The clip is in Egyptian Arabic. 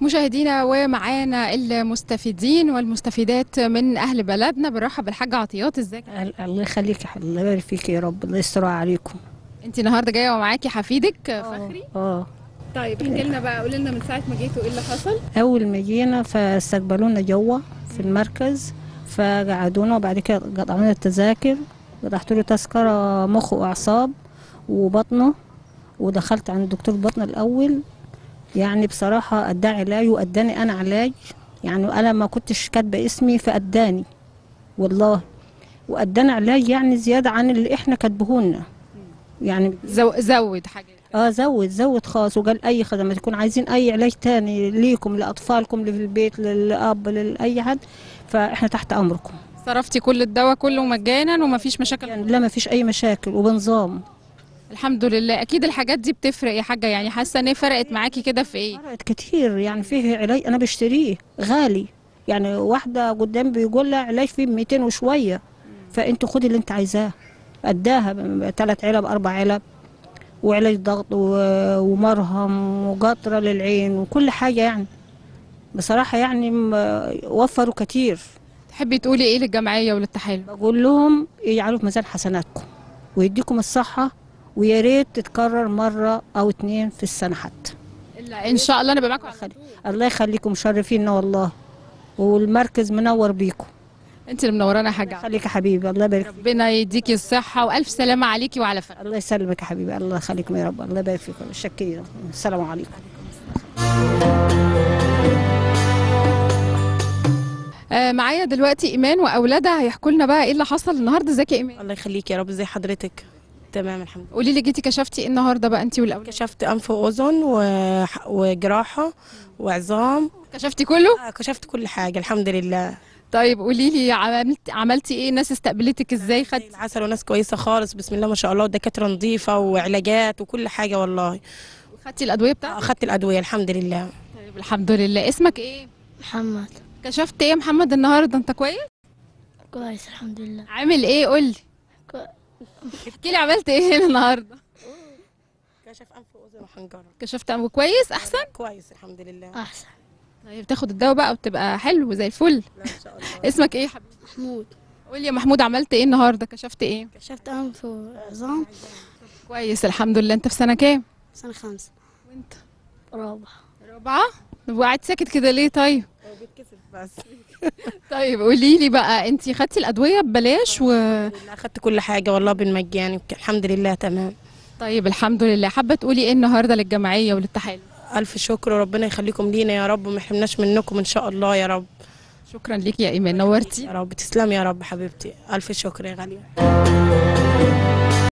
مشاهدينا ومعانا المستفيدين والمستفيدات من اهل بلدنا بنرحب بالحاجه عطيات ازيك الله يخليك يا حبيبي الله يبارك فيك يا رب الله يستر عليكم انت النهارده جايه ومعاكي حفيدك فخري اه طيب احكي لنا بقى قولي لنا من ساعه ما جيتوا ايه اللي حصل اول ما جينا فاستقبلونا جوا في المركز فقعدونا وبعد كده قطعوا لنا التذاكر قطعت له تذكره مخ واعصاب وبطنه ودخلت عند دكتور بطن الاول يعني بصراحه ادى علاج واداني انا علاج يعني انا ما كنتش كاتبه اسمي فاداني والله وادانا علاج يعني زياده عن اللي احنا كاتبهولنا يعني زو... زود حاجه اه زود زود خالص وقال اي خدمه تكون عايزين اي علاج تاني ليكم لاطفالكم اللي في البيت للاب لاي حد فاحنا تحت امركم صرفتي كل الدواء كله مجانا ومفيش مشاكل يعني لا ما فيش اي مشاكل وبنظام الحمد لله اكيد الحاجات دي بتفرق يا حاجه يعني حاسه ان هي فرقت معاكي كده في ايه فرقت كتير يعني فيه علاج انا بشتريه غالي يعني واحده قدام بيقول لها علاج فيه 200 وشويه فانت خدي اللي انت عايزاه اداها ثلاث علب اربع علب وعلاج ضغط و- ومرهم وقطره للعين وكل حاجه يعني بصراحه يعني م- وفروا كتير تحبي تقولي ايه للجمعيه وللتحالف بقول لهم يجعلوا في ميزان حسناتكم ويديكم الصحه ويا ريت تتكرر مره او اتنين في السنه حتى الا ان شاء الله انا معاكم على يخلي- الله يخليكم مشرفينا والله والمركز منور بيكم انت اللي منورانا يا حاجه خليك يا حبيبي الله يبارك فيك ربنا يديكي الصحه والف سلامه عليكي وعلى فرق الله يسلمك يا حبيبي الله يخليكم يا رب الله يبارك فيكم شكرا السلام عليكم آه معايا دلوقتي ايمان واولادها هيحكوا لنا بقى ايه اللي حصل النهارده ازيك يا ايمان الله يخليك يا رب زي حضرتك تمام الحمد لله قولي لي جيتي كشفتي ايه النهارده بقى انت والاولاد كشفت انف واذن و- وجراحه وعظام كشفتي كله آه، كشفت كل حاجه الحمد لله طيب قولي لي عملت عملتي ايه الناس استقبلتك ازاي زي خدتي العسل وناس كويسه خالص بسم الله ما شاء الله ودكاتره نظيفه وعلاجات وكل حاجه والله خدتي الادويه بتاعتك اخذت الادويه الحمد لله طيب الحمد لله اسمك ايه محمد كشفت ايه يا محمد النهارده انت كويس كويس الحمد لله عامل ايه قولي كو- احكي لي عملت ايه هنا النهارده كشف انف واذن وحنجره كشفت أم كويس احسن كويس الحمد لله أحسن طيب تاخد الدواء بقى وتبقى حلو زي الفل لا ان شاء الله اسمك ايه يا حبيبي محمود قولي يا محمود عملت ايه النهارده كشفت ايه كشفت أنف وعظام كويس الحمد لله انت في سنه كام سنة خمسة وانت رابعة رابعه طب وقعدت ساكت كده ليه طيب هو بيتكسف بس طيب قولي لي بقى انت خدتي الادويه ببلاش و اخذت كل حاجه والله بالمجاني وك- الحمد لله تمام طيب الحمد لله حابه تقولي ايه النهارده للجمعيه وللتحالف الف شكر وربنا يخليكم لينا يا رب وما يحرمناش منكم ان شاء الله يا رب شكرا ليك يا ايمان نورتي يا رب تسلم يا رب حبيبتي الف شكر يا غاليه